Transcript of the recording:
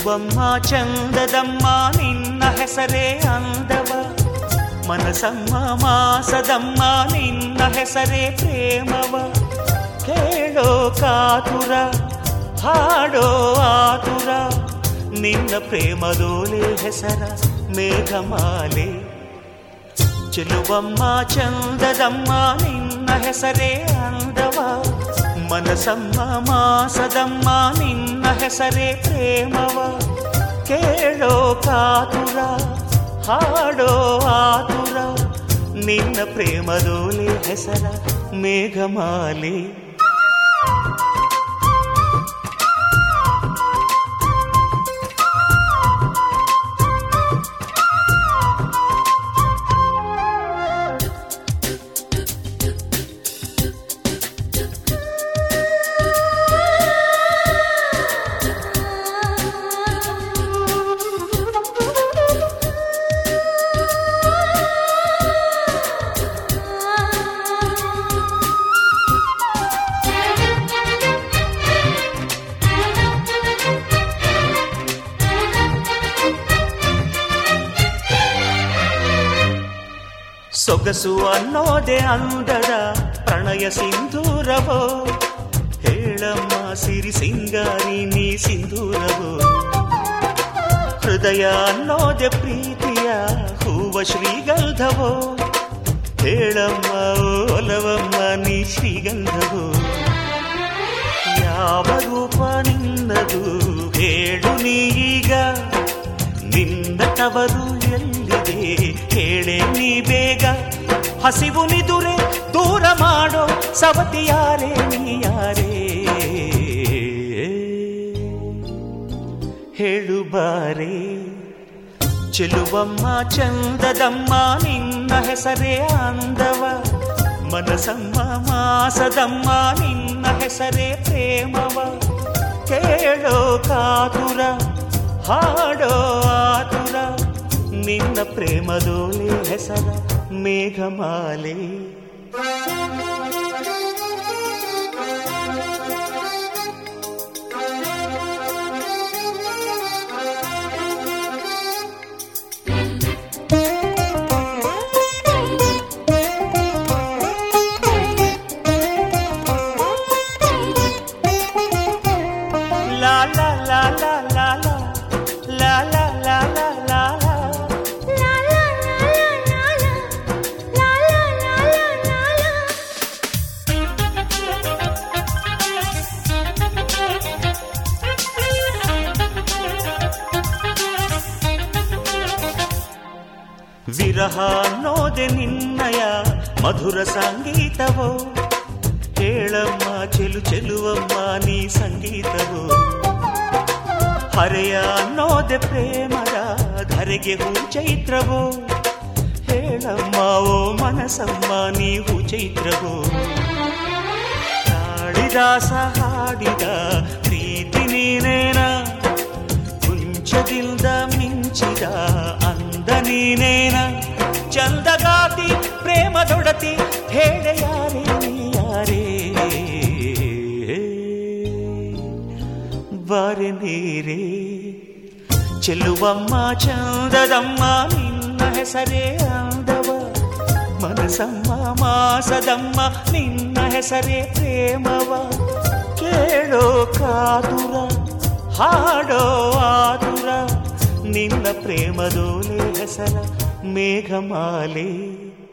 ಚೆಲುವಮ್ಮ ಚಂದದಮ್ಮ ನಿನ್ನ ಹೆಸರೇ ಅಂದವ ಮನಸಮ್ಮ ಮಾಸದಮ್ಮ ನಿನ್ನ ಹೆಸರೇ ಪ್ರೇಮವ ಕೇಳೋ ಕಾತುರ ಹಾಡೋ ಆತುರ ನಿನ್ನ ಪ್ರೇಮದೋಲೆ ಹೆಸರ ಮೇಘಮಾಲೆ ಚೆಲುವಮ್ಮ ಚಂದದಮ್ಮ ನಿನ್ನ ಹೆಸರೇ ಅಂದವ ಮನಸಮ್ಮ ಮಾಸದಮ್ಮ ನಿನ್ನ ಹೆಸರೇ ಪ್ರೇಮವ ಕೇಳೋ ಕಾತುರ ಹಾಡೋ ಆತುರ ನಿನ್ನ ಪ್ರೇಮದೋಲೆ ಹೆಸರ ಮೇಘಮಾಲೆ ಸೊಗಸು ಅನ್ನೋದೆ ಅಂದದ ಪ್ರಣಯ ಸಿಂಧೂರವೋ ಹೇಳಮ್ಮ ಸಿರಿ ಸಿಂಗಾರಿ ನೀ ಸಿಂಧೂರವೋ ಹೃದಯ ಅನ್ನೋದೆ ಪ್ರೀತಿಯ ಹೂವ ಶ್ರೀಗಂಧವೋ ಹೇಳಮ್ಮ ಒಲವಮ್ಮ ನೀ ಶ್ರೀಗಂಧವೋ ಯಾವ ರೂಪ ನಿನ್ನದು ಹೇಳು ನೀಗ ನಿನ್ನ ತವರು ಎಲ್ಲಿದೆ ಹೇಳೆ ನೀ ಬೇಗ ಹಸಿವು ನಿದುರೆ ದೂರ ಮಾಡೋ ಸವತಿ ಯಾರೇ ನೀ ಯಾರೇ ಹೇಳು ಬಾರೆ ಚೆಲುವಮ್ಮ ಚಂದದಮ್ಮ ನಿನ್ನ ಹೆಸರೇ ಅಂದವ ಮನಸಮ್ಮ ಮಾಸದಮ್ಮ ನಿನ್ನ ಹೆಸರೇ ಪ್ರೇಮವ ಕೇಳೋ ಕಾತುರ ಹಾಡೋ ಆತುರ ನಿನ್ನ ಪ್ರೇಮದೋಲೆ ಹೆಸರ ಮೇಘಮಾಲೆ ಲಾ ಲಾ ಲಾ ಲಾ ಲಾ ಲಾ ಲಾ ಲಾ ಲಾ ಲಾ ಲಾ ಲಾ La la la la la la la la la la la ವಿರಹ ಅನ್ನೋದೆ ನಿನ್ನಯ ಮಧುರ ಸಂಗೀತವೋ ಹೇಳಮ್ಮ ಚೆಲು ಚೆಲುವಮ್ಮ ನೀ ಸಂಗೀತವೋ ಹರೆಯ ಅನ್ನೋದೆ ಪ್ರೇಮದ ಧರೆಗೆ ಹೂ ಚೈತ್ರವೋ ಹೇಳಮ್ಮ ಓ ಮನಸಮ್ಮ ನೀ ಹೂ ಚೈತ್ರವೋ ಕಾಳಿದಾಸ ಹಾಡಿದ ಪ್ರೀತಿ ನೀನೇನ ಕುಂಚದಿಂದ ಮಿಂಚಿದ ಅಂದ ನೀನೇನ ಚಂದಗಾತಿ ಪ್ರೇಮದೊಡತಿ ಹೇಳ ಯಾರೇ ನೀ ಯಾರೇ ಬಾರೆ ನೀರೇ ಚೆಲ್ಲುವಮ್ಮ ಚಂದದಮ್ಮ ನಿನ್ನ ಹೆಸರೇ ಅಂದವ ಮನಸಮ್ಮ ಮಾಸದಮ್ಮ ನಿನ್ನ ಹೆಸರೇ ಪ್ರೇಮವ ಕೇಳೋ ಕಾತುರ ಹಾಡೋ ಆತುರ ನಿನ್ನ ಪ್ರೇಮದೋಲೆ ಹೆಸರ ಮೇಘಮಾಲೆ